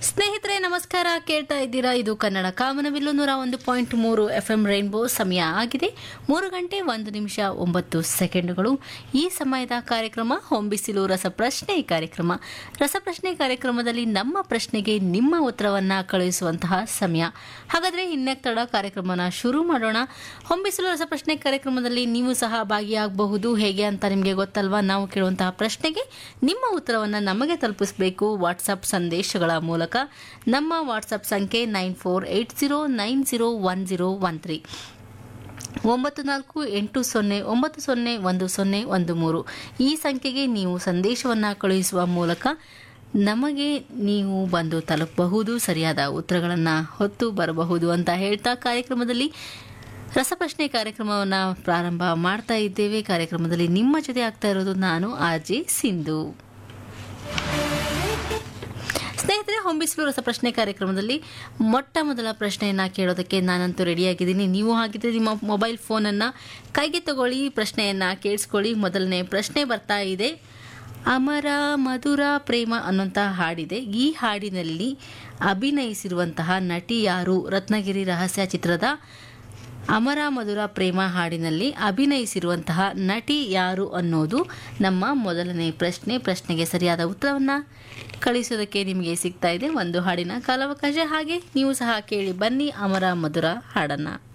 ಸ್ನೇಹಿತರೆ ನಮಸ್ಕಾರ ಕೇಳ್ತಾ ಇದ್ದೀರಾ ಇದು ಕನ್ನಡ ಕಾಮನಬಿಲ್ಲು ನೂರ ಒಂದು ಪಾಯಿಂಟ್ ಮೂರು ಎಫ್ ಎಂ ರೈನ್ಬೋ ಸಮಯ ಆಗಿದೆ ಮೂರು ಗಂಟೆ ಒಂದು ನಿಮಿಷ ಒಂಬತ್ತು ಸೆಕೆಂಡುಗಳು ಈ ಸಮಯದ ಕಾರ್ಯಕ್ರಮ ಹೊಂಬಿಸಿಲು ರಸಪ್ರಶ್ನೆ ಕಾರ್ಯಕ್ರಮ ರಸಪ್ರಶ್ನೆ ಕಾರ್ಯಕ್ರಮದಲ್ಲಿ ನಮ್ಮ ಪ್ರಶ್ನೆಗೆ ನಿಮ್ಮ ಉತ್ತರವನ್ನ ಕಳುಹಿಸುವಂತಹ ಸಮಯ ಹಾಗಾದ್ರೆ ಇನ್ನೆಕ್ ತಡ ಕಾರ್ಯಕ್ರಮನ ಶುರು ಮಾಡೋಣ ಹೊಂಬಿಸಿಲು ರಸಪ್ರಶ್ನೆ ಕಾರ್ಯಕ್ರಮದಲ್ಲಿ ನೀವು ಸಹ ಭಾಗಿಯಾಗಬಹುದು ಹೇಗೆ ಅಂತ ನಿಮಗೆ ಗೊತ್ತಲ್ವಾ ನಾವು ಕೇಳುವಂತಹ ಪ್ರಶ್ನೆಗೆ ನಿಮ್ಮ ಉತ್ತರವನ್ನು ನಮಗೆ ತಲುಪಿಸಬೇಕು ವಾಟ್ಸಪ್ ಸಂದೇಶಗಳ ಮೂಲಕ ನಮ್ಮ ವಾಟ್ಸಪ್ ಸಂಖ್ಯೆ nine four eight zero nine zero one zero one three ಒಂಬತ್ತು ನಾಲ್ಕು ಎಂಟು ಸೊನ್ನೆ ಒಂಬತ್ತು ಸೊನ್ನೆ ಒಂದು ಸೊನ್ನೆ ಒಂದು ಮೂರು ಈ ಸಂಖ್ಯೆಗೆ ನೀವು ಸಂದೇಶವನ್ನು ಕಳುಹಿಸುವ ಮೂಲಕ ನಮಗೆ ನೀವು ಬಂದು ತಲುಪಬಹುದು ಸರಿಯಾದ ಉತ್ತರಗಳನ್ನು ಹೊತ್ತು ಬರಬಹುದು ಅಂತ ಹೇಳ್ತಾ ಕಾರ್ಯಕ್ರಮದಲ್ಲಿ ರಸಪ್ರಶ್ನೆ ಕಾರ್ಯಕ್ರಮವನ್ನು ಪ್ರಾರಂಭ ಮಾಡ್ತಾ ಇದ್ದೇವೆ ಕಾರ್ಯಕ್ರಮದಲ್ಲಿ ನಿಮ್ಮ ಜೊತೆ ಆಗ್ತಾ ಇರೋದು ನಾನು ಆರ್ ಜೆ ಸಿಂಧು ಸ್ನೇಹಿತರೆ ಹೊಂಬಿಸಲು ರಸಪ್ರಶ್ನೆ ಕಾರ್ಯಕ್ರಮದಲ್ಲಿ ಮೊಟ್ಟ ಮೊದಲ ಪ್ರಶ್ನೆಯನ್ನ ಕೇಳೋದಕ್ಕೆ ನಾನಂತೂ ರೆಡಿಯಾಗಿದ್ದೀನಿ ನೀವು ಹಾಗಿದ್ರೆ ನಿಮ್ಮ ಮೊಬೈಲ್ ಫೋನನ್ನು ಕೈಗೆ ತಗೊಳ್ಳಿ ಪ್ರಶ್ನೆಯನ್ನ ಕೇಳಿಸ್ಕೊಳ್ಳಿ ಮೊದಲನೇ ಪ್ರಶ್ನೆ ಬರ್ತಾ ಇದೆ ಅಮರ ಮಧುರ ಪ್ರೇಮ ಅನ್ನುವಂಥ ಹಾಡಿದೆ ಈ ಹಾಡಿನಲ್ಲಿ ಅಭಿನಯಿಸಿರುವಂತಹ ನಟಿ ಯಾರು ರತ್ನಗಿರಿ ರಹಸ್ಯ ಚಿತ್ರದ ಅಮರ ಮಧುರ ಪ್ರೇಮ ಹಾಡಿನಲ್ಲಿ ಅಭಿನಯಿಸಿರುವಂತಹ ನಟಿ ಯಾರು ಅನ್ನೋದು ನಮ್ಮ ಮೊದಲನೇ ಪ್ರಶ್ನೆ ಪ್ರಶ್ನೆಗೆ ಸರಿಯಾದ ಉತ್ತರವನ್ನು ಕಳಿಸೋದಕ್ಕೆ ನಿಮಗೆ ಸಿಗ್ತಾ ಇದೆ ಒಂದು ಹಾಡಿನ ಕಾಲಾವಕಾಶ ಹಾಗೆ ನೀವು ಸಹ ಕೇಳಿ ಬನ್ನಿ ಅಮರ ಮಧುರ ಹಾಡನ್ನು